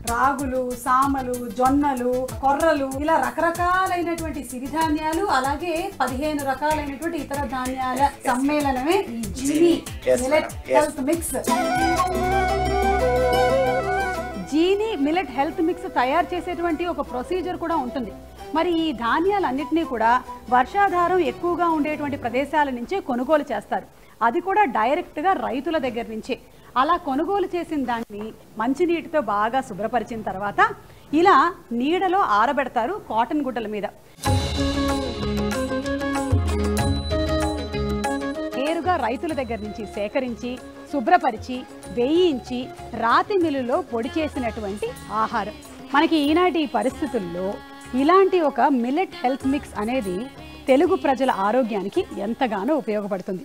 రాగులు సామలు జొన్నలు కొర్రలు ఇలా రకరకాలైనటువంటి సిరిధాన్యాలు అలాగే పదిహేను రకాలైనటువంటి ఇతర ధాన్యాల సమ్మేళనమే ఈ Jeeni Yes, millet madam. Yes. Health mix Jeeni millet health mix తయారు చేసేటువంటి ఒక ప్రొసీజర్ కూడా ఉంటుంది మరి ఈ ధాన్యాలన్నింటినీ కూడా వర్షాధారం ఎక్కువగా ఉండేటువంటి ప్రదేశాల నుంచే కొనుగోలు చేస్తారు అది కూడా డైరెక్ట్గా రైతుల దగ్గర నుంచే అలా కొనుగోలు చేసిన దాన్ని మంచినీటితో బాగా శుభ్రపరిచిన తర్వాత ఇలా నీడలో ఆరబెడతారు కాటన్ గుడ్డల మీద నేరుగా రైతుల దగ్గర నుంచి సేకరించి శుభ్రపరిచి వేయించి రాతి మిల్లులో పొడి చేసినటువంటి ఆహారం మనకి ఈనాటి ఈ పరిస్థితుల్లో ఇలాంటి ఒక మిల్లెట్ హెల్త్ మిక్స్ అనేది తెలుగు ప్రజల ఆరోగ్యానికి ఎంతగానో ఉపయోగపడుతుంది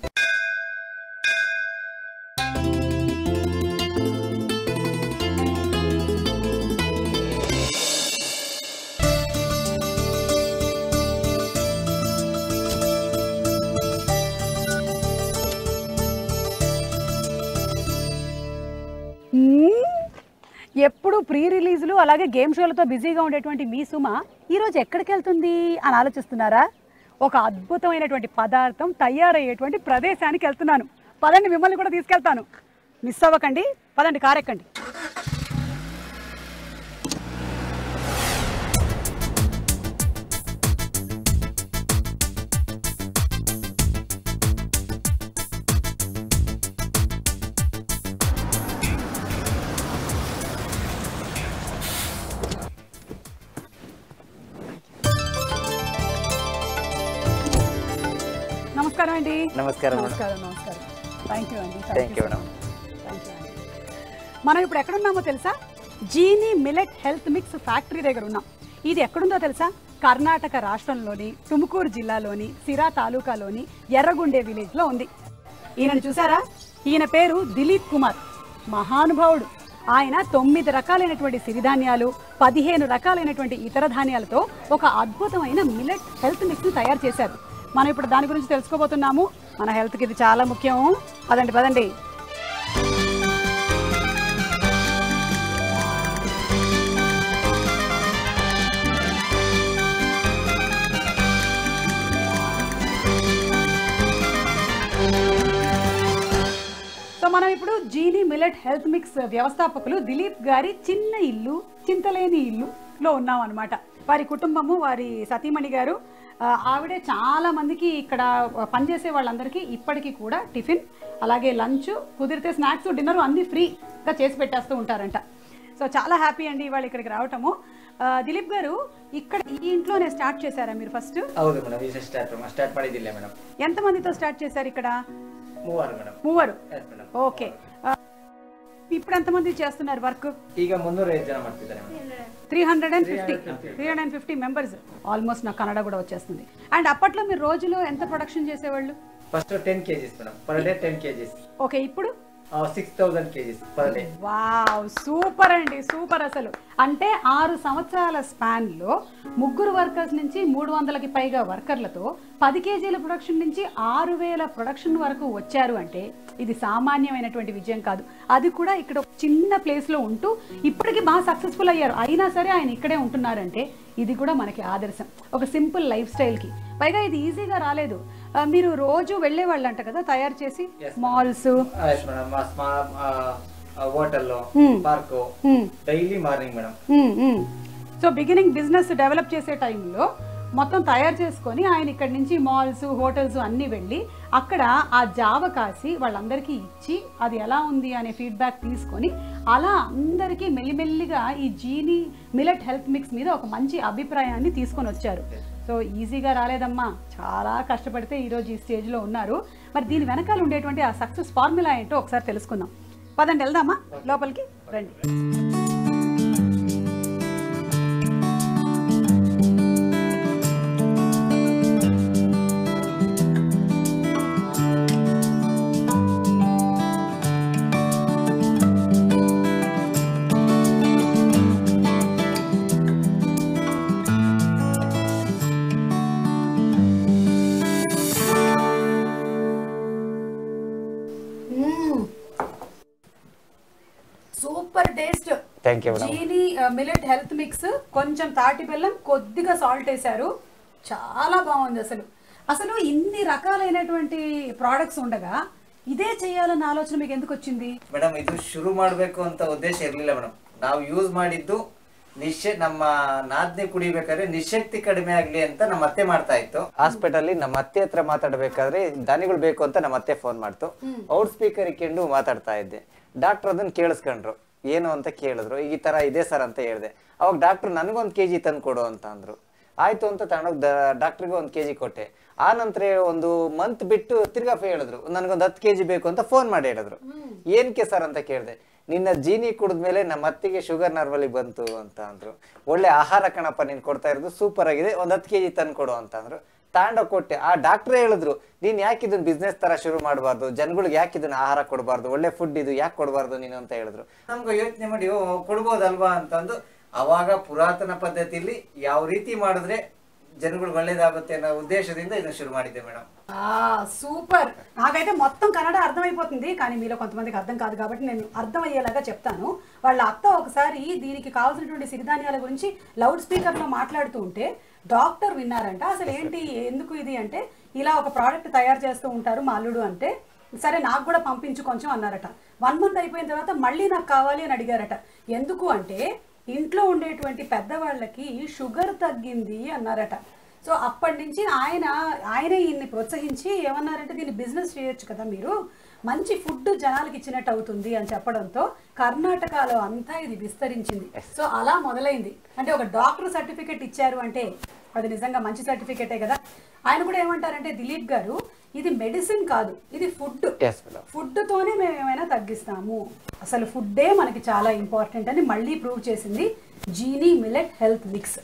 మ్మ్. ఎప్పుడు ప్రీ రిలీజ్లు అలాగే గేమ్ షోలతో బిజీగా ఉండేటువంటి మీ సుమ ఈరోజు ఎక్కడికి వెళ్తుంది అని ఆలోచిస్తున్నారా ఒక అద్భుతమైనటువంటి పదార్థం తయారయ్యేటువంటి ప్రదేశానికి వెళ్తున్నాను పదండి మిమ్మల్ని కూడా తీసుకెళ్తాను మిస్ అవ్వకండి పదండి కారెక్కండి నమస్కారం అండి నమస్కారం మేడం నమస్కారం నమస్కారం థ్యాంక్ యూ అండి thank you madam Thank you అండి. మనం ఇప్పుడు ఎక్కడున్నామో తెలుసా Jeeni millet health mix factory దగ్గర ఉన్నాం ఇది ఎక్కడుందో తెలుసా కర్ణాటక రాష్ట్రంలోని తుముకూరు జిల్లాలోని సిరా తాలూకాలోని ఎర్రగుండే విలేజ్లో ఉంది ఈయనను చూసారా ఈయన పేరు దిలీప్ కుమార్ మహానుభావుడు ఆయన తొమ్మిది రకాలైనటువంటి సిరిధాన్యాలు పదిహేను రకాలైనటువంటి ఇతర ధాన్యాలతో ఒక అద్భుతమైన మిలెట్ హెల్త్ మిక్స్ని తయారు చేశారు మనం ఇప్పుడు దాని గురించి తెలుసుకోబోతున్నాము మన హెల్త్కి ఇది చాలా ముఖ్యం పదండి పదండి సో మనం ఇప్పుడు జీనీ మిలెట్ హెల్త్ మిక్స్ వ్యవస్థాపకులు దిలీప్ గారి చిన్న ఇల్లు చింతలేని ఇల్లు లో ఉన్నాం అనమాట వారి కుటుంబము వారి సతీమణి గారు ఆ, ఆవిడే చాలా మందికి ఇక్కడ పనిచేసే వాళ్ళందరికీ ఇప్పటికీ కూడా టిఫిన్ అలాగే లంచ్ కుదిరితే స్నాక్స్ డిన్నర్ అన్ని ఫ్రీగా చేసి పెట్టేస్తూ ఉంటారంట సో చాలా హ్యాపీ అండి ఇవాళ ఇక్కడికి రావటము ఆ, దిలీప్ గారు ఇక్కడ ఈ ఇంట్లోనే స్టార్ట్ చేశారా మీరు ఫస్ట్ ಹೌದು ಮೇಡಮ್ ಈಗ ಸ್ಟಾರ್ಟ್ ಸ್ಟಾರ್ಟ್ ಮಾಡಿದ್ದಿಲ್ಲ ಮೇಡಮ್ ఎంతమందితో స్టార్ట్ చేశారు ఇక్కడ ಮೂವರು ಮೇಡಮ್ మూవరు ಎಸ್ ಮೇಡಮ್ ఓకే ఆ, ఇప్పుడు ఎంతమంది చేస్తున్నారు వర్క్ ಈಗ ಮುನ್ನೂರ ಐದು ಜನ ಮಾಡ್ತಿದ್ದಾರೆ madam three hundred and fifty three hundred and fifty members almost నాకు కన్నడ కూడా వచ్చేస్తుంది అండ్ అప్పట్లో మీరు రోజులో ఎంత ప్రొడక్షన్ చేసేవాళ్ళు first ten KGs madam per day ten KGs okay ఇప్పుడు six thousand KGs per day wow super అండి సూపర్ అసలు అంటే ఆరు సంవత్సరాల స్పాన్ లో ముగ్గురు వర్కర్స్ నుంచి మూడు వందలకి పైగా వర్కర్లతో పది కేజీల ప్రొడక్షన్ నుంచి ఆరు వేల ప్రొడక్షన్ వరకు వచ్చారు అంటే ఇది సామాన్యమైనటువంటి విజయం కాదు అది కూడా ఇక్కడ ఒక చిన్న ప్లేస్ లో ఉంటూ ఇప్పటికి బాగా సక్సెస్ఫుల్ అయ్యారు అయినా సరే ఆయన ఇక్కడే ఉంటున్నారంటే ఇది కూడా మనకి ఆదర్శం ఒక సింపుల్ లైఫ్ స్టైల్ కి పైగా ఇది ఈజీగా రాలేదు ఆ, మీరు రోజు వెళ్ళే వాళ్ళంట కదా తయారు చేసి Yes. Malls yes madam small hotel Hmm. Park daily morning madam so beginning business develop చేసే టైంలో మొత్తం తయారు చేసుకొని ఆయన ఇక్కడ నుంచి మాల్స్ హోటల్స్ అన్నీ వెళ్ళి అక్కడ ఆ జావ కాసి వాళ్ళందరికీ ఇచ్చి అది ఎలా ఉంది అనే ఫీడ్బ్యాక్ తీసుకొని అలా అందరికీ మెల్లిమెల్లిగా ఈ జీని మిలెట్ హెల్త్ మిక్స్ మీద ఒక మంచి అభిప్రాయాన్ని తీసుకొని వచ్చారు సో ఈజీగా రాలేదమ్మా చాలా కష్టపడితే ఈరోజు ఈ స్టేజ్లో ఉన్నారు మరి దీని వెనకాల ఉండేటువంటి ఆ సక్సెస్ ఫార్ములా ఏంటో ఒకసారి తెలుసుకుందాం పదండి వెళ్దామా లోపలికి రండి super taste thank you madam Jeeni millet health mix కొంచెం తాటి బెల్లం కొద్దిగా సాల్ట్ వేశారు చాలా బాగుంది అసలు అసలు ఇన్ని రకాలైనటువంటి ప్రోడక్ట్స్ ఉండగా ఇదే చేయాలన్న ಆಲೋಚನೆ మీకు ఎందుకు వచ్చింది ಮೇಡಮ್ ಇದು ಶುರು ಮಾಡಬೇಕು ಅಂತ ಉದ್ದೇಶ ಇರಲಿಲ್ಲ ಮೇಡಮ್ ನಾವು ಯೂಸ್ ಮಾಡಿದ್ದು ನಿಶ್ಚ ನಮ್ಮ ನಾದ್ನಿ ಕುಡಿಬೇಕಾದ್ರೆ ನಿಶಕ್ತಿ ಕಡಿಮೆ ಆಗ್ಲಿ ಅಂತ ನಮ್ಮ ಅತ್ತೆ ಮಾಡ್ತಾ ಇತ್ತು ಹಾಸ್ಪಿಟಲ್ ನಮ್ಮ ಅತ್ತೆ ಹತ್ರ ಮಾತಾಡ್ಬೇಕಾದ್ರೆ ದಾನಿಗಳು ಬೇಕು ಅಂತ ನಮ್ಮ ಅತ್ತೆ ಫೋನ್ ಮಾಡ್ತು ಔಟ್ ಸ್ಪೀಕರ್ ಇಕ್ಕೊಂಡು ಮಾತಾಡ್ತಾ ಇದ್ದೆ ಡಾಕ್ಟರ್ ಅದನ್ನ ಕೇಳಿಸ್ಕೊಂಡ್ರು ಏನು ಅಂತ ಕೇಳಿದ್ರು ಈ ತರ ಇದೆ ಸರ್ ಅಂತ ಹೇಳಿದೆ ಅವಾಗ ಡಾಕ್ಟರ್ ನನಗೊಂದು ಕೆ ಜಿ ತಂದು ಕೊಡು ಅಂತ ಅಂದ್ರು ಆಯ್ತು ಅಂತ ತಗೊಂಡೋಗಿ ಡಾಕ್ಟ್ರಿಗೆ ಒಂದು ಕೆ ಜಿ ಕೊಟ್ಟೆ ಆ ನಂತರ ಒಂದು ಮಂತ್ ಬಿಟ್ಟು ತಿರ್ಗಾ ಹೇಳಿದ್ರು ನನಗೊಂದು ಹತ್ತು ಕೆ ಜಿ ಬೇಕು ಅಂತ ಫೋನ್ ಮಾಡಿ ಹೇಳಿದ್ರು ಏನಕ್ಕೆ ಸರ್ ಅಂತ ಕೇಳಿದೆ ನಿನ್ನ ಜೀನಿ ಕುಡಿದ್ಮೇಲೆ ನಮ್ಮ ಅತ್ತಿಗೆ ಶುಗರ್ ನಾರ್ಮಲಿ ಬಂತು ಅಂತ ಅಂದ್ರು ಒಳ್ಳೆ ಆಹಾರ ಕಣಪ್ಪ ನೀನ್ ಕೊಡ್ತಾ ಇರೋದು ಸೂಪರ್ ಆಗಿದೆ ಒಂದ್ ಹತ್ತು ಕೆ ಜಿ ತಂದು ಕೊಡು ಅಂತ ಅಂದ್ರು ತಾಂಡೋಗ್ ಕೊಟ್ಟೆ ಆ ಡಾಕ್ಟ್ರೇ ಹೇಳಿದ್ರು ನೀನ್ ಯಾಕೆ ಇದನ್ನ ಬಿಸ್ನೆಸ್ ತರ ಶುರು ಮಾಡಬಾರ್ದು ಜನಗಳಿಗೆ ಯಾಕೆ ಇದನ್ನ ಆಹಾರ ಕೊಡಬಾರ್ದು ಒಳ್ಳೆ ಫುಡ್ ಇದು ಯಾಕೆ ಕೊಡಬಾರ್ದು ನೀನು ಅಂತ ಹೇಳಿದ್ರು ನಮ್ಗೆ ಯೋಚನೆ ಮಾಡಿ ಓ, ಕೊಡ್ಬೋದಲ್ವಾ ಅಂತಂದು ಅವಾಗ ಪುರಾತನ ಪದ್ಧತಿಯಲ್ಲಿ ಯಾವ ರೀತಿ ಮಾಡಿದ್ರೆ ಜನಗಳಿಗೆ ಒಳ್ಳೇದಾಗುತ್ತೆ ಅನ್ನೋ ಉದ್ದೇಶದಿಂದ ಇದನ್ನ ಶುರು ಮಾಡಿದ್ದೆ ಮೇಡಮ್ ఆ సూపర్ నాకైతే మొత్తం కన్నడ అర్థమైపోతుంది కానీ మీలో కొంతమందికి అర్థం కాదు కాబట్టి నేను అర్థమయ్యేలాగా చెప్తాను వాళ్ళ అత్త ఒకసారి దీనికి కావాల్సినటువంటి సిరిధాన్యాల గురించి లౌడ్ స్పీకర్ లో మాట్లాడుతూ ఉంటే డాక్టర్ విన్నారంట అసలు ఏంటి ఎందుకు ఇది అంటే ఇలా ఒక ప్రోడక్ట్ తయారు చేస్తూ ఉంటారు మా అల్లుడు అంటే సరే నాకు కూడా పంపించు కొంచెం అన్నారట వన్ మంత్ అయిపోయిన తర్వాత మళ్ళీ నాకు కావాలి అని అడిగారట ఎందుకు అంటే ఇంట్లో ఉండేటువంటి పెద్దవాళ్ళకి షుగర్ తగ్గింది అన్నారట సో అప్పటి నుంచి ఆయన ఆయనే ఈయన్ని ప్రోత్సహించి ఏమన్నారంటే దీన్ని బిజినెస్ చేయొచ్చు కదా మీరు మంచి ఫుడ్ జనాలకి ఇచ్చినట్టు అవుతుంది అని చెప్పడంతో కర్ణాటకలో అంతా ఇది విస్తరించింది సో అలా మొదలైంది అంటే ఒక డాక్టర్ సర్టిఫికెట్ ఇచ్చారు అంటే అది నిజంగా మంచి సర్టిఫికెటే కదా ఆయన కూడా ఏమంటారంటే దిలీప్ గారు ఇది మెడిసిన్ కాదు ఇది ఫుడ్ ఎస్ మేడం ఫుడ్ తోనే మేము ఏమైనా తగ్గిస్తాము అసలు ఫుడ్డే మనకి చాలా ఇంపార్టెంట్ అని మళ్ళీ ప్రూవ్ చేసింది జీనీ మిలెట్ హెల్త్ మిక్స్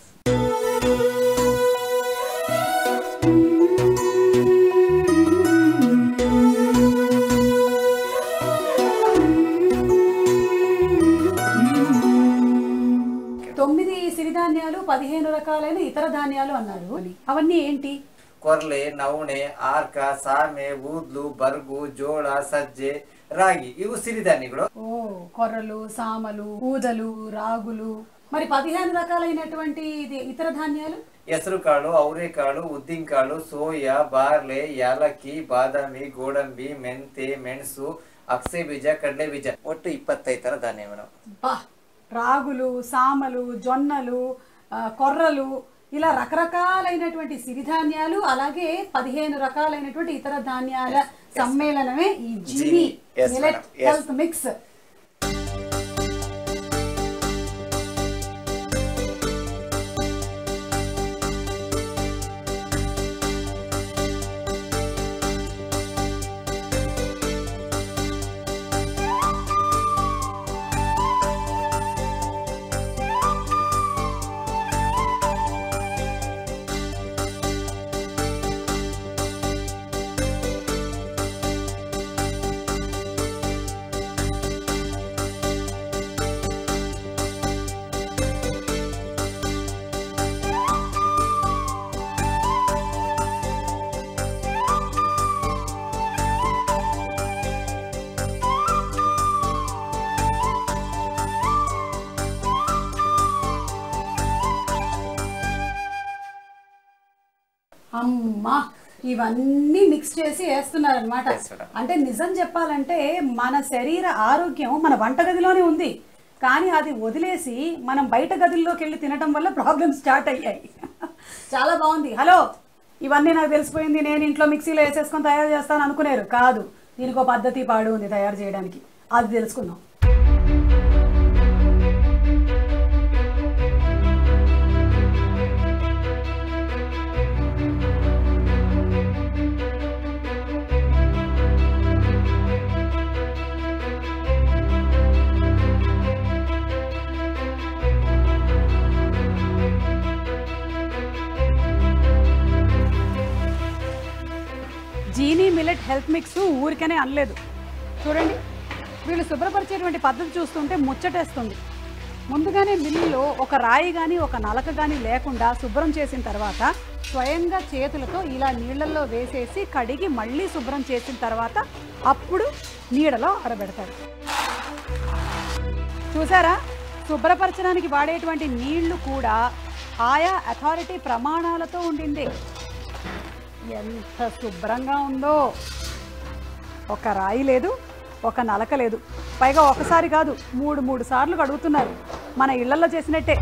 తొమ్మిది సిరిధాన్యాలు పదిహేను రకాలైన ఇతర ధాన్యాలు అన్నారు అవన్నీ ఏంటి ಕೊರ್ಲೆ ನವಣೆ ಆರ್ಕ ಸಾಮೆ ಊದ್ಲು ಬರ್ಗು ಜೋಳ ಸಜ್ಜೆ ರಾಗಿ ಇವು ಸಿರಿಧಾನ್ಯಗಳು ఓ కొర్రలు సామలు ఊదలు రాగులు మరి పదిహేను రకాలైనటువంటి ఇది ఇతర ధాన్యాలు ಹೆಸರು ಕಾಳು ಅವರೆಕಾಳು ಉದ್ದಿನಕಾಳು ಸೋಯಾ ಬಾರ್ಲೆ ಯಾಲಕ್ಕಿ ಬಾದಾಮಿ ಗೋಡಂಬಿ ಮೆಂತೆ ಮೆಣಸು ಅಕ್ಸೆ ಬೀಜ ಕಡಲೆ ಬೀಜ ಒಟ್ಟು ಇಪ್ಪತ್ತೈದು ತರ ಧಾನ್ಯ ಮೇಡಮ್ బా రాగులు సామలు జొన్నలు ఆ, కొర్రలు ఇలా రకరకాలైనటువంటి సిరిధాన్యాలు అలాగే పదిహేను రకాలైనటువంటి ఇతర ధాన్యాల సమ్మేళనమే ఈ Jeeni Jeeni. Yes, millet madam. Yes. Health mix అమ్మా ఇవన్నీ మిక్స్ చేసి వేస్తున్నారనమాట Yes, madam. అంటే నిజం చెప్పాలంటే మన శరీర ఆరోగ్యం మన వంటగదిలోనే ఉంది కానీ అది వదిలేసి మనం బయట గదుల్లోకి వెళ్ళి తినడం వల్ల ప్రాబ్లమ్స్ స్టార్ట్ అయ్యాయి చాలా బాగుంది హలో ఇవన్నీ నాకు తెలిసిపోయింది నేను ఇంట్లో మిక్సీలో వేసేసుకొని తయారు చేస్తాను అనుకునేరు కాదు దీనికి ఒక పద్ధతి పాడు ఉంది తయారు చేయడానికి అది తెలుసుకుందాం జీనీ మిలెట్ హెల్త్ మిక్స్ ఊరికనే అనలేదు చూడండి వీళ్ళు శుభ్రపరిచేటువంటి పద్ధతి చూస్తుంటే ముచ్చటేస్తుంది ముందుగానే మిల్లులో ఒక రాయి కానీ ఒక నలక కానీ లేకుండా శుభ్రం చేసిన తర్వాత స్వయంగా చేతులతో ఇలా నీళ్ళల్లో వేసేసి కడిగి మళ్ళీ శుభ్రం చేసిన తర్వాత అప్పుడు నీడలో ఆరబెడతారు చూసారా శుభ్రపరచడానికి వాడేటువంటి నీళ్లు కూడా ఆయా అథారిటీ ప్రమాణాలతో ఉండింది ఎంత శుభ్రంగా ఉందో ఒక రాయి లేదు ఒక నలక లేదు పైగా ఒకసారి కాదు మూడు మూడు సార్లు కడుగుతున్నారు మన ఇళ్లలో చేసినట్టే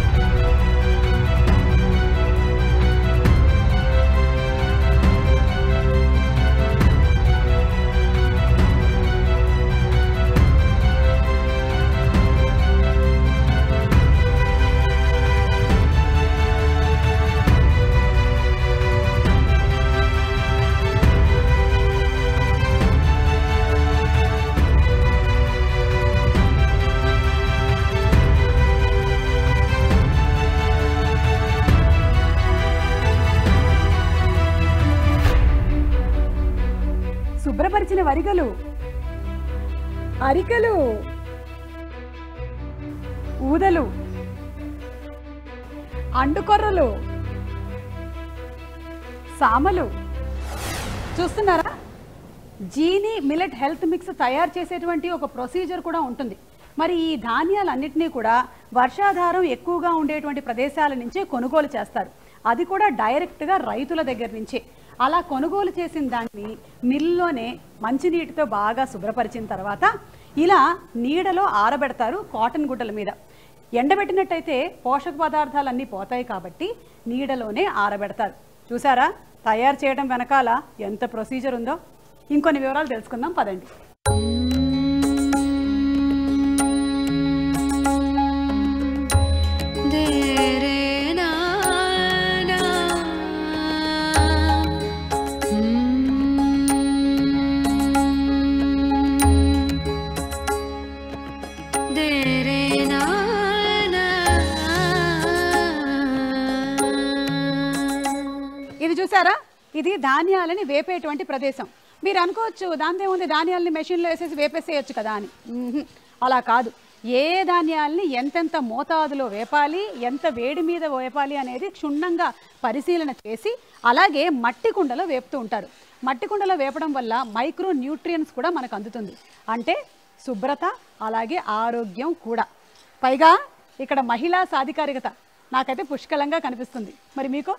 శుభ్రపరిచిన వరిగలు అరికలు ఊదలు అండుకొర్రలు సామలు చూస్తున్నారా జీని మిల్లెట్ హెల్త్ మిక్స్ తయారు చేసేటువంటి ఒక ప్రొసీజర్ కూడా ఉంటుంది మరి ఈ ధాన్యాలన్నింటినీ కూడా వర్షాధారం ఎక్కువగా ఉండేటువంటి ప్రదేశాల నుంచే కొనుగోలు చేస్తారు అది కూడా డైరెక్ట్గా రైతుల దగ్గర నుంచే అలా కొనుగోలు చేసిన దాన్ని మిల్లులోనే మంచినీటితో బాగా శుభ్రపరిచిన తర్వాత ఇలా నీడలో ఆరబెడతారు కాటన్ గుడ్డల మీద ఎండబెట్టినట్టయితే పోషక పదార్థాలన్నీ పోతాయి కాబట్టి నీడలోనే ఆరబెడతారు చూసారా తయారు చేయడం వెనకాల ఎంత ప్రొసీజర్ ఉందో ఇంకొన్ని వివరాలు తెలుసుకుందాం పదండి దేరే నానా దేరే నానా ఇది చూసారా ఇది ధాన్యాలని వేపేటువంటి ప్రదేశం మీరు అనుకోవచ్చు దాంతో ఏముంది ధాన్యాలని మెషిన్లో వేసేసి వేపేసేయచ్చు కదా అని మ్మ్హ్. అలా కాదు ఏ ధాన్యాలని ఎంతెంత మోతాదులో వేపాలి ఎంత వేడి మీద వేపాలి అనేది క్షుణ్ణంగా పరిశీలన చేసి అలాగే మట్టి కుండలో వేపుతూ ఉంటారు మట్టి కుండలో వేపడం వల్ల మైక్రో న్యూట్రియన్స్ కూడా మనకు అందుతుంది అంటే శుభ్రత అలాగే ఆరోగ్యం కూడా పైగా ఇక్కడ మహిళా సాధికారికత నాకైతే పుష్కలంగా కనిపిస్తుంది మరి మీకు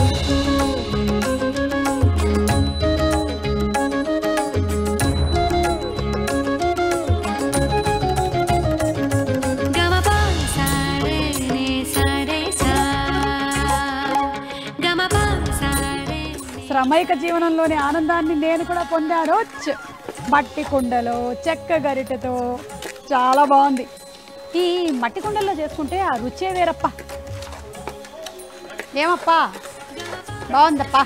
గమపా సారే నే సారే సా గమపా సారే శ్రమైక జీవనంలోని ఆనందాన్ని నేను కూడా పొందాను చ్చ్. మట్టి కుండలో చెక్క గరిటెతో చాలా బాగుంది ఈ మట్టి కుండల్లో చేసుకుంటే ఆ రుచే వేరప్ప ఏమప్పా బాగుందప్పా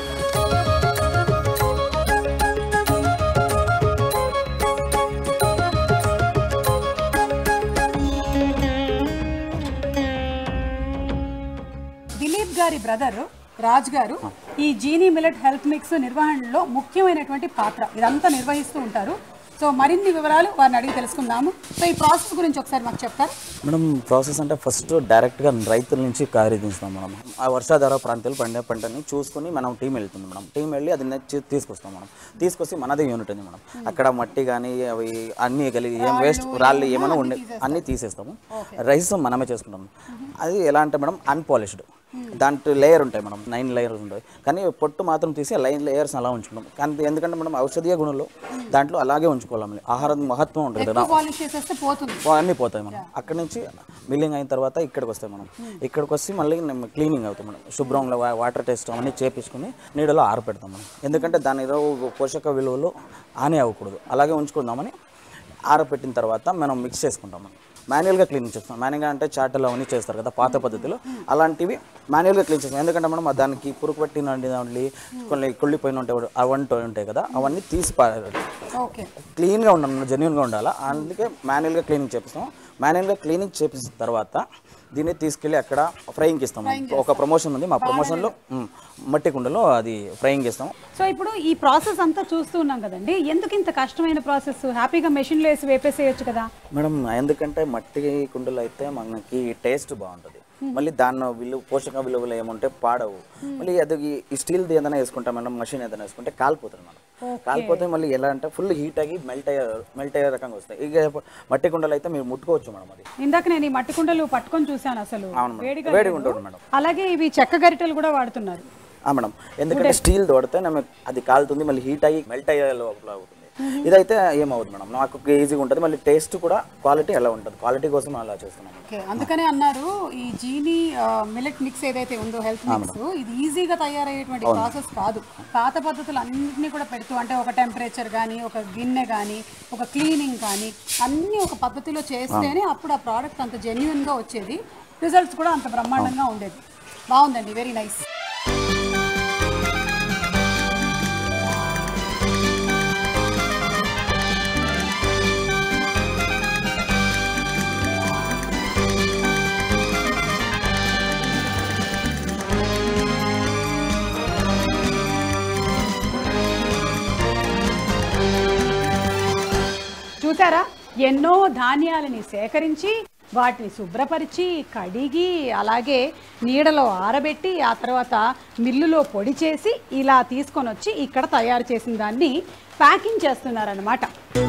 దిలీప్ గారి బ్రదర్ రాజ్ గారు ఈ జీనీ మిల్లెట్ హెల్త్ మిక్స్ నిర్వహణలో ముఖ్యమైనటువంటి పాత్ర ఇదంతా నిర్వహిస్తూ ఉంటారు సో మరిన్ని వివరాలు వారిని అడిగి తెలుసుకుందాము సో ఈ ప్రాసెస్ గురించి ఒకసారి మాకు చెప్తారు మేడం ప్రాసెస్ అంటే ఫస్ట్ డైరెక్ట్గా రైతుల నుంచి ఖరీదిస్తాం మనం ఆ వర్షాధార ప్రాంతాలు పండే పంటని చూసుకొని మనం టీం వెళ్తుంది మేడం టీం వెళ్ళి అది నెచ్చి తీసుకొస్తాం మనం తీసుకొచ్చి మనదే యూనిట్ ఉంది మేడం అక్కడ మట్టి కానీ అవి అన్నీ కలిగి ఏం వేస్ట్ రాళ్ళు ఏమైనా ఉండే అన్నీ తీసేస్తాము రైస్ మనమే చేసుకుంటాము అది ఎలా అంటే మేడం అన్పాలిష్డ్ దాంట్లో లేయర్ ఉంటాయి మేడం నైన్ లేయర్స్ ఉంటాయి కానీ పొట్టు మాత్రం తీసి లైన్ లేయర్స్ అలా ఉంచుకుంటాం కానీ ఎందుకంటే మనం ఔషధీయ గుణంలో దాంట్లో అలాగే ఉంచుకోవాలి ఆహారం మహత్వం ఉంటుంది కదా పాలిష్ చేసేస్తే పోతుంది అన్నీ పోతాయి మనం అక్కడ నుంచి మిల్లింగ్ అయిన తర్వాత ఇక్కడికి వస్తాయి మనం ఇక్కడికి వచ్చి మళ్ళీ క్లీనింగ్ అవుతాం మనం శుభ్రంలో వా- వాటర్ టెస్ట్ అవన్నీ చేపించుకుని నీడలో ఆరపెడతాం మనం ఎందుకంటే దానిలో పోషక విలువలు హాని అవ్వకూడదు అలాగే ఉంచుకుందామని ఆరపెట్టిన తర్వాత మనం మిక్స్ చేసుకుంటాం మనం మాన్యువల్గా క్లీన్ చేస్తాం మాన్యువల్గా అంటే చాటలు అవన్నీ చేస్తారు కదా పాత పద్ధతిలో అలాంటివి మాన్యువల్గా క్లీన్ చేస్తాం ఎందుకంటే మనం దానికి పురుగు పట్టిన దాంట్లో కొన్ని కుళ్ళిపోయిన ఉంటాయి అవంటూ ఉంటాయి కదా అవన్నీ తీసి పారేయాలి ఓకే క్లీన్గా ఉండాలి జెన్యున్గా ఉండాలి అందుకే మాన్యువల్గా క్లీనింగ్ చేపిస్తాం మాన్యువల్గా క్లీనింగ్ చేపించిన తర్వాత దీన్ని తీసుకెళ్ళి అక్కడ ఫ్రైయింగ్కి ఇస్తాం ఒక ప్రమోషన్ ఉంది మా ప్రమోషన్లో మ్, మట్టి కుండలో అది ఫ్రైయింగ్ ఇస్తాం సో ఇప్పుడు ఈ ప్రాసెస్ అంతా చూస్తూ ఉన్నాం కదండి ఎందుకు ఇంత కష్టమైన ప్రాసెస్ హ్యాపీగా మెషిన్లో వేసి వేపేసేయచ్చు కదా మేడం ఎందుకంటే మట్టి కుండలో అయితే మనకి టేస్ట్ బాగుంటుంది మళ్ళీ దాని విలువ పోషక విలువలు ఏముంటే పాడవు మళ్ళీ అది ఈ- ఈ స్టీల్ ఏదైనా వేసుకుంటాం మనం మషిన్ ఏదైనా వేసుకుంటే కాలిపోతుంది మనం కాలిపోతే మళ్ళీ ఎలా అంటే ఫుల్ హీట్ అయ్యి మెల్ట్ అయ్యే మెల్ట్ అయ్యే రకంగా వస్తాయి ఇక మట్టి కుండలు అయితే మీరు ముట్టుకోవచ్చు మేడం అది ఇందాక నేను ఈ మట్టి కుండలు పట్టుకొని చూశాను అసలు అవును మేడం. వేడిగా వేడిగా లేదు. ఉంటుంది మేడం. అలాగే ఇవి చెక్క గరిటెలు కూడా వాడుతున్నారు ఆ మేడం ఎందుకంటే స్టీల్ తోడితే నమ్మ అది కాలుతుంది మళ్ళీ హీట్ అయ్యి మెల్ట్ అయ్యే లోపల అవుతుంది ఇదైతే ఏమవుతుంది మేడం నాకు ఈజీగా ఉంటుంది మళ్ళీ టేస్ట్ కూడా క్వాలిటీ ఎలా ఉంటుంది క్వాలిటీ కోసం అలా చేస్తున్నాం ఓకే అందుకనే అన్నారు ఈ జీని మిలెట్ మిక్స్ ఏదైతే ఉందో హెల్త్ మిక్స్ ఇది ఈజీగా తయారయ్యేటువంటి ప్రాసెస్ కాదు పాత పద్ధతులు అన్నింటినీ కూడా పెడుతూ అంటే ఒక టెంపరేచర్ కానీ ఒక గిన్నె కానీ ఒక క్లీనింగ్ కానీ అన్నీ ఒక పద్ధతిలో చేస్తేనే అప్పుడు ఆ ప్రోడక్ట్ అంత జెన్యున్గా వచ్చేది రిజల్ట్స్ కూడా అంత బ్రహ్మాండంగా ఉండేది బాగుందండి వెరీ నైస్ చూసారా ఎన్నో ధాన్యాలని సేకరించి వాటిని శుభ్రపరిచి కడిగి అలాగే నీడలో ఆరబెట్టి ఆ తర్వాత మిల్లులో పొడి చేసి ఇలా తీసుకొని వచ్చి ఇక్కడ తయారు చేసిన దాన్ని ప్యాకింగ్ చేస్తున్నారనమాట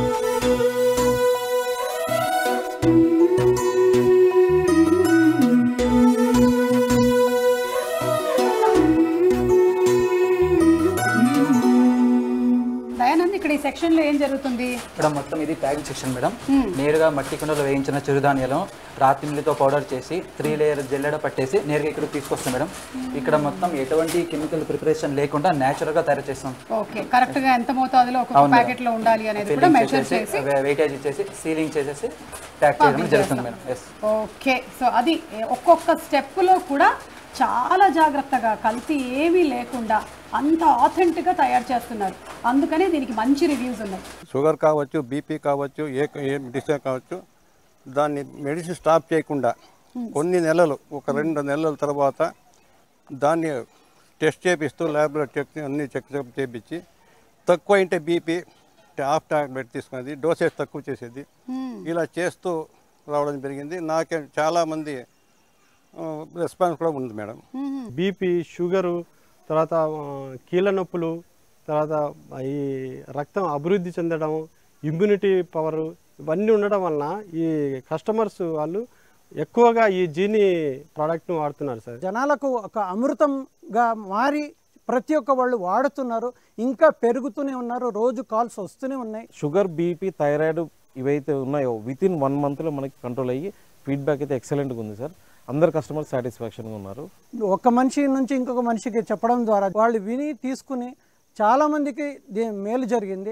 దయానంద్ ఇక్కడ ఈ సెక్షన్లో ఏం జరుగుతుంది ఇక్కడ మొత్తం ఇది ప్యాకింగ్ సెక్షన్ మేడం నేరుగా మట్టి కుండలో వేయించిన చిరుధాన్యాలను రాతి మిల్లితో పౌడర్ చేసి త్రీ లేయర్ జల్లెడ పట్టేసి నేరుగా ఇక్కడ తీసుకొస్తాం మేడం ఇక్కడ మొత్తం ఎటువంటి కెమికల్ ప్రిపరేషన్ లేకుండా natural గా తయారు చేస్తాం ఓకే కరెక్ట్ గా ఎంత మోతాదులో ఒక్కొక్క అవును మేడం. ప్యాకెట్ లో ఉండాలి అనేది కూడా ఫిల్లింగ్ మెజర్ చేసేసి చేసి వెయిటేజ్ ఇచ్చేసి సీలింగ్ చేసేసి ప్యాక్ చేయడం జరుగుతుంది మేడం ఎస్ ఓకే సో అది ఒక్కొక్క స్టెప్ లో కూడా చాలా జాగ్రత్తగా కల్తీ ఏమీ లేకుండా అంత ఆథెంటిక్ గా తయారు చేస్తున్నారు అందుకనే దీనికి మంచి రివ్యూస్ ఉన్నాయి షుగర్ కావచ్చు బీపీ కావచ్చు ఏ ఏ డిసీజ్ కావచ్చు దాన్ని మెడిసిన్ స్టాప్ చేయకుండా కొన్ని నెలలు ఒక రెండు నెలల తర్వాత దాన్ని టెస్ట్ చేపిస్తూ ల్యాబ్లో చెక్ అన్ని చెక్ చేపించి తక్కువ అయితే బీపీ హాఫ్ టాబ్లెట్ తీసుకునేది డోసేజ్ తక్కువ చేసేది ఇలా చేస్తూ రావడం జరిగింది నాకే చాలామంది రెస్పాన్స్ కూడా ఉంది మేడం బీపీ షుగరు తర్వాత ఆ, కీళ్ళ నొప్పులు తర్వాత ఈ రక్తం అభివృద్ధి చెందడం ఇమ్యూనిటీ పవర్ ఇవన్నీ ఉండడం వలన ఈ కస్టమర్స్ వాళ్ళు ఎక్కువగా ఈ జీని ప్రోడక్ట్ను వాడుతున్నారు సార్ జనాలకు ఒక అమృతంగా మారి ప్రతి ఒక్క వాళ్ళు వాడుతున్నారు ఇంకా పెరుగుతూనే ఉన్నారు రోజు కాల్స్ వస్తూనే ఉన్నాయి షుగర్ బీపీ థైరాయిడ్ ఇవైతే ఉన్నాయో విత్ ఇన్ వన్ మంత్లో మనకి కంట్రోల్ అయ్యి ఫీడ్బ్యాక్ అయితే ఎక్సలెంట్గా ఉంది సార్ అందరు కస్టమర్స్ సాటిస్ఫాక్షన్గా ఉన్నారు ఒక మనిషి నుంచి ఇంకొక మనిషికి చెప్పడం ద్వారా వాళ్ళు విని తీసుకుని చాలా మందికి దీ- మేలు జరిగింది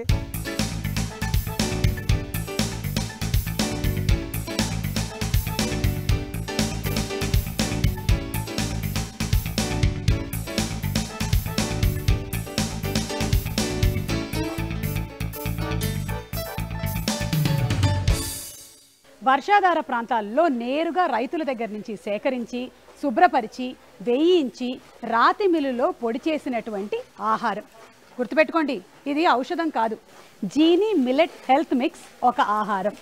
వర్షాధార ప్రాంతాల్లో నేరుగా రైతుల దగ్గర నుంచి సేకరించి శుభ్రపరిచి వేయించి రాతి మిల్లులో పొడి చేసినటువంటి ఆహారం గుర్తుపెట్టుకోండి ఇది ఔషధం కాదు జీనీ మిల్లెట్ హెల్త్ మిక్స్ ఒక ఆహారం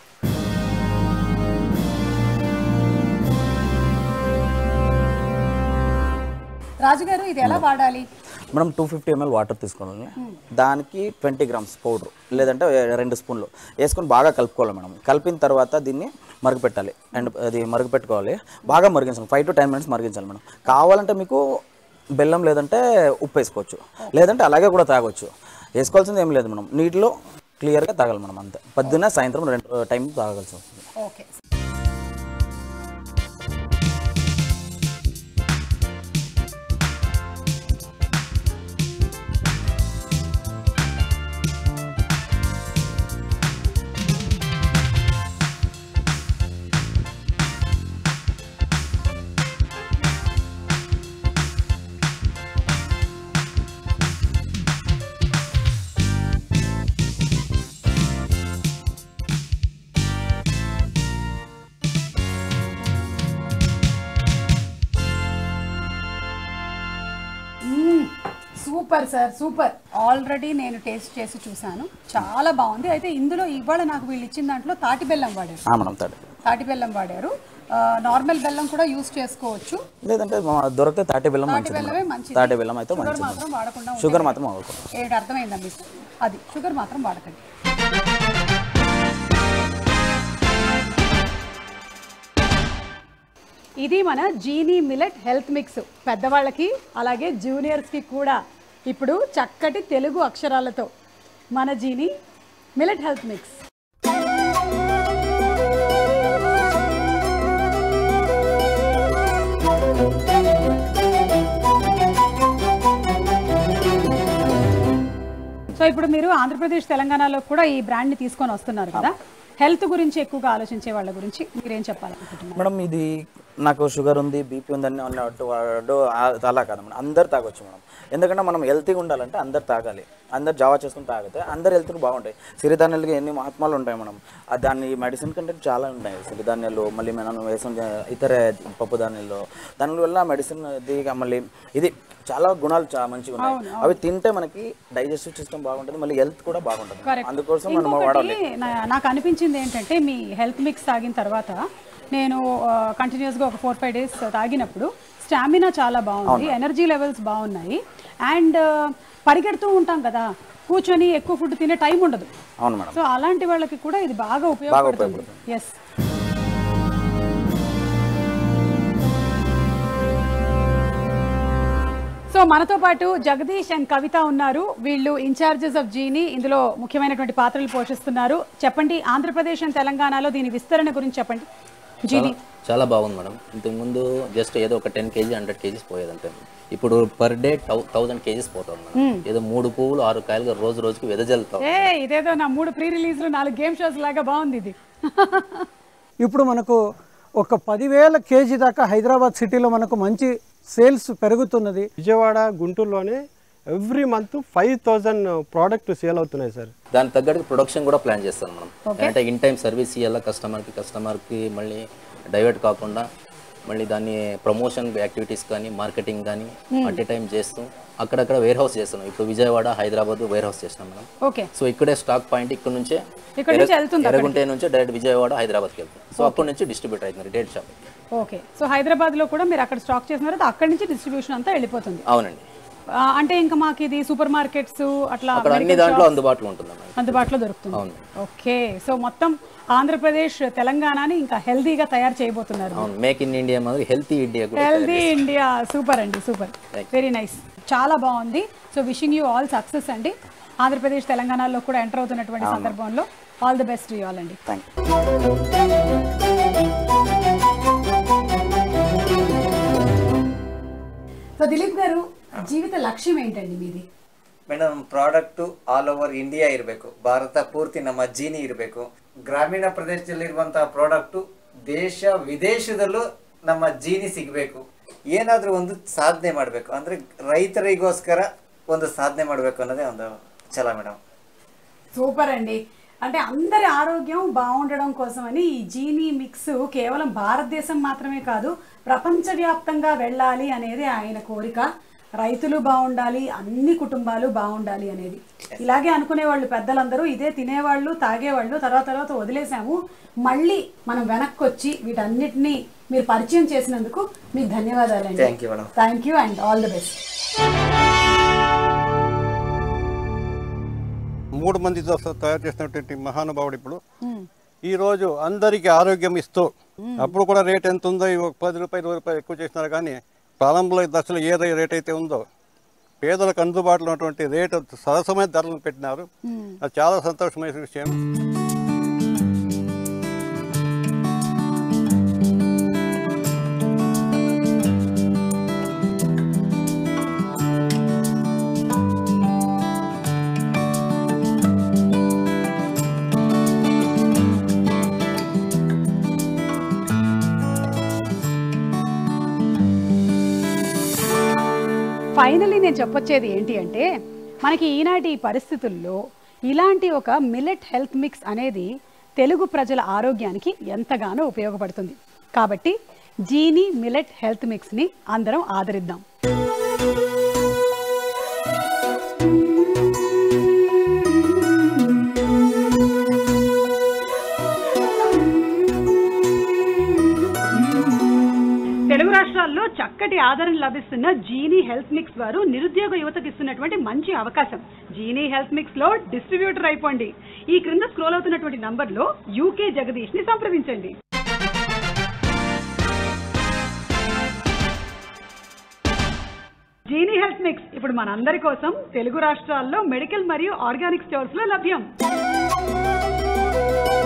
రాజుగారు ఇది ఎలా వాడాలి మనం టూ ఫిఫ్టీ ఎంఎల్ వాటర్ తీసుకోవాలి దానికి ట్వంటీ గ్రామ్స్ పౌడర్ లేదంటే రెండు స్పూన్లు వేసుకొని బాగా కలుపుకోవాలి మేడం కలిపిన తర్వాత దీన్ని మరుగుపెట్టాలి అండ్ అది మరుగుపెట్టుకోవాలి బాగా మరిగించాలి ఫైవ్ టు టెన్ మినిట్స్ మరిగించాలి మేడం కావాలంటే మీకు బెల్లం లేదంటే ఉప్పు వేసుకోవచ్చు లేదంటే అలాగే కూడా తాగొచ్చు వేసుకోవాల్సింది ఏం లేదు మనం నీటిలో క్లియర్గా తాగాలి మనం అంతే పొద్దున్న సాయంత్రం రెండు టైం తాగాల్సి వస్తుంది okay super sir super already నేను టేస్ట్ చేసి చూశాను చాలా బాగుంది అయితే ఇందులో ఇవాళ నాకు వీళ్ళు ఇచ్చిన దాంట్లో తాటి బెల్లం వాడారు ఆ మేడం తాడు తాటి బెల్లం వాడారు నార్మల్ బెల్లం కూడా యూస్ చేసుకోవచ్చు లేదంటే మా- దొరికితే తాటి బెల్లం తాటి మంచిది బెల్లమే మేడం. మంచిది. తాటి బెల్లం అయితే షుగర్ మంచిది మాత్రం వాడకుండా ఉంటే షుగర్ మాత్రం వాడకూడదు ఏంటి అర్థమైందా మీకు అది షుగర్ మాత్రం వాడకండి ఇది మన జీనీ మిలెట్ హెల్త్ మిక్స్ పెద్దవాళ్ళకి అలాగే జూనియర్స్కి కూడా ఇప్పుడు చక్కటి తెలుగు అక్షరాలతో మన Genie millet health mix so ఇప్పుడు మీరు ఆంధ్రప్రదేశ్ తెలంగాణలో కూడా ఈ బ్రాండ్ని తీసుకొని వస్తున్నారు కదా హెల్త్ గురించి ఎక్కువగా ఆలోచించే వాళ్ళ గురించి మీరేం చెప్పాలనుకుంటున్నారు మేడం ఇది నాకు షుగర్ ఉంది బీపీ ఉందని అన్నట్టు వాడు ఆ- అలా కాదు మేడం అందరు తాగొచ్చు మేడం ఎందుకంటే మనం హెల్తీగా ఉండాలంటే అందరు తాగాలి అందరు జావా చేసుకుని తాగితే అందరు హెల్త్కి బాగుంటాయి సిరిధాన్యాలకి ఎన్ని మహాత్మాలు ఉంటాయి మనం ఆ దాన్ని మెడిసిన్ కంటే చాలా ఉంటాయి సిరిధాన్యాలు మళ్ళీ మనం వేసం ఇతర పప్పు ధాన్యాలు దానివల్ల మెడిసిన్ ఇది మళ్ళీ ఇది చాలా గుణాలు చాలా మంచిగా ఉన్నాయి అవి తింటే మనకి డైజెస్టివ్ సిస్టమ్ బాగుంటుంది మళ్ళీ హెల్త్ కూడా బాగుంటుంది Correct. అందుకోసం మనం వాడాలి ఇంకొకటి నా- నాకు అనిపించింది ఏంటంటే మీ హెల్త్ మిక్స్ తాగిన తర్వాత నేను కంటిన్యూస్గా ఒక ఫోర్ ఫైవ్ డేస్ తాగినప్పుడు స్టామినా చాలా బాగుంది ఎనర్జీ లెవెల్స్ బాగున్నాయి అండ్ పరిగెడుతూ ఉంటాం కదా కూర్చొని ఎక్కువ ఫుడ్ తినే టైం ఉండదు అవును మేడం సో అలాంటి వాళ్ళకి కూడా ఇది బాగా ఉపయోగపడుతుంది ఎస్ సో మనతో పాటు జగదీష్ అండ్ కవిత ఉన్నారు వీళ్ళు ఇన్ఛార్జెస్ ఆఫ్ జీని ఇందులో ముఖ్యమైనటువంటి పాత్రలు పోషిస్తున్నారు చెప్పండి ఆంధ్రప్రదేశ్ అండ్ తెలంగాణలో దీని విస్తరణ గురించి చెప్పండి జీని చాలా బాగుంది మేడం ఇంతకుముందు జస్ట్ ఏదో ఒక టెన్ కేజీ హండ్రెడ్ కేజీస్ పోయేది అంతే ఇప్పుడు పర్ డే థౌసండ్ కేజీస్ పోతుంది మేడం ఏదో మూడు పువ్వులు ఆరు కాయలుగా రోజు రోజుకి వెదజల్లుతాం ఏ ఇదేదో నా మూడు ప్రీ రిలీజ్లు నాలుగు గేమ్ షోస్ లాగా బాగుంది ఇది ఇప్పుడు మనకు ఒక పదివేల కేజీ దాకా హైదరాబాద్ సిటీలో మనకు మంచి సేల్స్ పెరుగుతున్నది విజయవాడ గుంటూరులోనే every month five thousand product sale అవుతున్నాయి సార్ దాని తగ్గట్టు ప్రొడక్షన్ కూడా ప్లాన్ చేస్తాను మనం అంటే ఇన్ టైం సర్వీస్ ఇవ్వాలా కస్టమర్కి కస్టమర్కి మళ్ళీ డైవర్ట్ కాకుండా మళ్ళీ దాన్ని ప్రమోషన్ యాక్టివిటీస్ కానీ మార్కెటింగ్ కానీ అట్ ఏ టైం చేస్తూ అక్కడక్కడ వేర్ హౌస్ చేస్తున్నాం ఇప్పుడు విజయవాడ హైదరాబాద్ వేర్ హౌస్ చేస్తున్నాం మనం ఓకే సో ఇక్కడే స్టాక్ పాయింట్ ఇక్కడ నుంచే ఇక్కడ నుంచి వెళ్తుంది ఎరగుంటే నుంచే డైరెక్ట్ విజయవాడ హైదరాబాద్కి వెళ్తాం సో అక్కడ నుంచి డిస్ట్రిబ్యూట్ అవుతుంది date shop okay so Hyderabad లో కూడా మీరు అక్కడ స్టాక్ చేసిన తర్వాత అక్కడి నుంచి డిస్ట్రిబ్యూషన్ అంతా వెళ్ళిపోతుంది అవునండి ఆ, అంటే ఇంకా మాకు ఇది సూపర్ మార్కెట్స్ అట్లా అక్కడ అన్ని దాంట్లో అందుబాటులో ఉంటుంది మేడం అందుబాటులో దొరుకుతుంది అవును. ఓకే సో మొత్తం ఆంధ్రప్రదేశ్ తెలంగాణని ఇంకా హెల్దీగా తయారు చేయబోతున్నారు అవును మేక్ ఇన్ ఇండియా మాదిరి హెల్తీ ఇండియా కూడా హెల్దీ ఇండియా సూపర్ అండి సూపర్ వెరీ నైస్ చాలా బాగుంది so wishing you all success అండి ఆంధ్రప్రదేశ్ తెలంగాణలో కూడా ఎంటర్ అవుతున్నటువంటి సందర్భంలో all the best you all అండి థ్యాంక్ సో దిలీప్ గారు జీవిత లక్ష్యం ఏంటండి మీది madam product all over India ಇರಬೇಕು ಭಾರತ ಪೂರ್ತಿ ನಮ್ಮ ಜೀನಿ ಇರಬೇಕು ಗ್ರಾಮೀಣ ಪ್ರದೇಶದಲ್ಲಿರುವಂತಹ ಪ್ರಾಡಕ್ಟು ದೇಶ ವಿದೇಶದಲ್ಲೂ ನಮ್ಮ ಜೀನಿ ಸಿಗಬೇಕು ಏನಾದರೂ ಒಂದು ಸಾಧನೆ ಮಾಡಬೇಕು ಅಂದರೆ ರೈತರಿಗೋಸ್ಕರ ಒಂದು ಸಾಧನೆ ಮಾಡಬೇಕು ಅನ್ನೋದೇ ಒಂದು ಛಲ ಮೇಡಮ್ సూపర్ అండి అంటే అందరి ఆరోగ్యం బాగుండడం కోసమని ఈ జీనీ మిక్స్ కేవలం భారతదేశం మాత్రమే కాదు ప్రపంచవ్యాప్తంగా వెళ్ళాలి అనేది ఆయన కోరిక రైతులు బాగుండాలి అన్ని కుటుంబాలు బాగుండాలి అనేది ఇలాగే అనుకునే వాళ్ళు పెద్దలందరూ ఇదే తినేవాళ్ళు తాగేవాళ్ళు తర్వాత తర్వాత వదిలేసాము మళ్ళీ మనం వెనక్కి వచ్చి వీటన్నిటిని మీరు పరిచయం చేసినందుకు మీకు ధన్యవాదాలండి Thank you, madam. Thank you and all the best మూడు మందితో స- తయారు చేసినటువంటి మహానుభావుడు ఇప్పుడు ఈ రోజు అందరికీ ఆరోగ్యం ఇస్తూ అప్పుడు కూడా రేట్ ఎంత ఉందో ఈ ఒక పది రూపాయలు ఇరవై రూపాయలు ఎక్కువ చేసినారు కానీ ప్రారంభంలో దశలో ఏ రేట్ అయితే ఉందో పేదలకు అందుబాటులో ఉన్నటువంటి రేటు సరసమైన ధరలను పెట్టినారు అది చాలా సంతోషమైన విషయం ఫైనలీ నేను చెప్పొచ్చేది ఏంటి అంటే మనకి ఈనాటి ఈ పరిస్థితుల్లో ఇలాంటి ఒక మిల్లెట్ హెల్త్ మిక్స్ అనేది తెలుగు ప్రజల ఆరోగ్యానికి ఎంతగానో ఉపయోగపడుతుంది కాబట్టి జీనీ మిల్లెట్ హెల్త్ మిక్స్ని అందరం ఆదరిద్దాం ఆ రాష్ట్రాల్లో చక్కటి ఆదరణ లభిస్తున్న జీనీ హెల్త్ మిక్స్ వారు నిరుద్యోగ యువతకు ఇస్తున్నటువంటి మంచి అవకాశం జీనీ హెల్త్ మిక్స్ లో డిస్ట్రిబ్యూటర్ అయిపోండి ఈ క్రింద స్క్రోల్ అవుతున్నటువంటి నంబర్ లో యూకే జగదీష్ ని సంప్రదించండి జీనీ హెల్త్ మిక్స్ ఇప్పుడు మనందరి కోసం తెలుగు రాష్ట్రాల్లో మెడికల్ మరియు ఆర్గానిక్ స్టోర్స్ లో లభ్యం